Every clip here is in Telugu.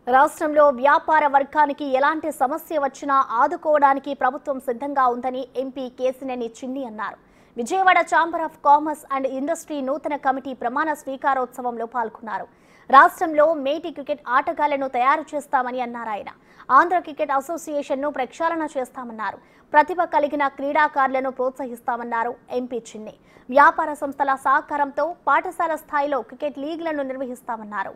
రాష్ట్రంలో వ్యాపార వర్గానికి ఎలాంటి సమస్య వచ్చినా ఆదుకోవడానికి ప్రభుత్వం సిద్ధంగా ఉందని ఎంపీ కేసినేని చిన్ని అన్నారు Vijayawada chamber of commerce and industry నూతన కమిటీ ప్రమాణ స్వీకారోత్సవంలో పాల్గొన్నారు రాష్ట్రంలో మేటి క్రికెట్ ఆటగాళ్లను తయారు చేస్తామని అన్నారు ఆయన ఆంధ్ర క్రికెట్ అసోసియేషన్ను ప్రక్షాళన చేస్తామన్నారు ప్రతిభ కలిగిన క్రీడాకారులను ప్రోత్సహిస్తామన్నారు ఎంపీ చిన్ని వ్యాపార సంస్థల సహకారంతో పాఠశాల స్థాయిలో క్రికెట్ లీగ్లను నిర్వహిస్తామన్నారు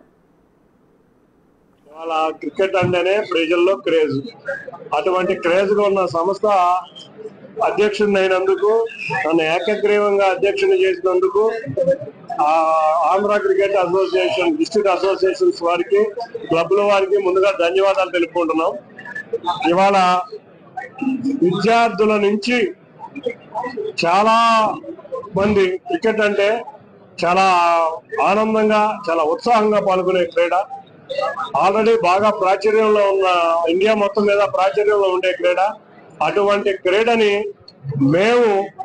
ఇవాళ క్రికెట్ అంటేనే ప్రజల్లో క్రేజ్ అటువంటి క్రేజ్ గా ఉన్న సంస్థ అధ్యక్షుడిని అయినందుకు నన్ను ఏకగ్రీవంగా అధ్యక్షుని చేసినందుకు ఆ Andhra cricket association district associations వారికి క్లబ్ల వారికి ముందుగా ధన్యవాదాలు తెలుపుకుంటున్నాం ఇవాళ విద్యార్థుల నుంచి చాలా మంది క్రికెట్ అంటే చాలా ఆనందంగా చాలా ఉత్సాహంగా పాల్గొనే క్రీడ ఆల్రెడీ బాగా ప్రాచుర్యంలో ఉన్న ఇండియా మొత్తం మీద ప్రాచుర్యంలో ఉండే క్రీడ అటువంటి క్రీడని మేము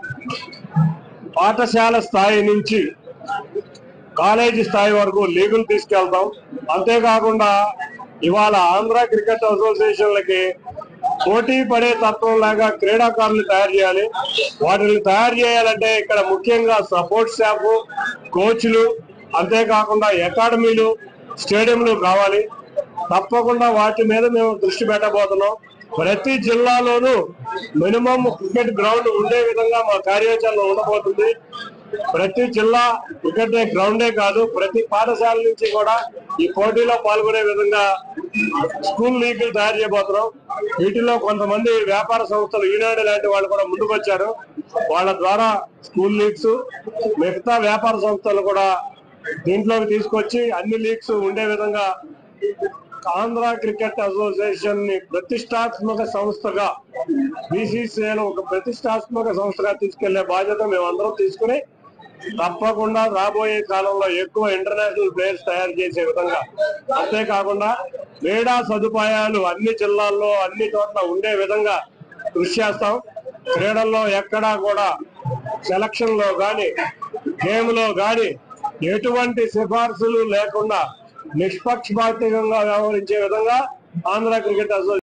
పాఠశాల స్థాయి నుంచి కాలేజీ స్థాయి వరకు లీగులు తీసుకెళ్తాం అంతేకాకుండా ఇవాళ ఆంధ్ర క్రికెట్ అసోసియేషన్లకి పోటీ పడే తత్వం లాగా క్రీడాకారులు తయారు చేయాలి వాటిని తయారు చేయాలంటే ఇక్కడ ముఖ్యంగా సపోర్ట్ స్టాఫ్ కోచ్లు అంతేకాకుండా అకాడమీలు స్టేడియంలు కావాలి తప్పకుండా వాటి మీద మేము దృష్టి పెట్టబోతున్నాం ప్రతి జిల్లాలోనూ మినిమం క్రికెట్ గ్రౌండ్ ఉండే విధంగా మా కార్యాచరణ ఉండబోతుంది ప్రతి జిల్లా క్రికెట్ గ్రౌండే కాదు ప్రతి పాఠశాల నుంచి కూడా ఈ పోటీలో పాల్గొనే విధంగా స్కూల్ లీగ్లు తయారు చేయబోతున్నాం వీటిలో కొంతమంది వ్యాపార సంస్థలు ఈనాడు లాంటి వాళ్ళు కూడా ముందుకు వచ్చారు వాళ్ళ ద్వారా స్కూల్ లీగ్స్ మిగతా వ్యాపార సంస్థలు కూడా దీంట్లోకి తీసుకొచ్చి అన్ని లీగ్స్ ఉండే విధంగా ఆంధ్ర క్రికెట్ అసోసియేషన్ ని ప్రతిష్టాత్మక సంస్థగా బీసీసీఐలో ఒక ప్రతిష్టాత్మక సంస్థగా తీసుకెళ్లే బాధ్యత మేమందరం తీసుకుని తప్పకుండా రాబోయే కాలంలో ఎక్కువ ఇంటర్నేషనల్ ప్లేయర్స్ తయారు చేసే విధంగా అంతేకాకుండా క్రీడా సదుపాయాలు అన్ని జిల్లాల్లో అన్ని చోట్ల ఉండే విధంగా కృషి చేస్తాం క్రీడల్లో ఎక్కడా కూడా సెలక్షన్ లో గాని గేమ్ లో గాని ఎటువంటి సిఫార్సులు లేకుండా నిష్పక్షపాతంగా వ్యవహరించే విధంగా ఆంధ్ర క్రికెట్ అసోసియేషన్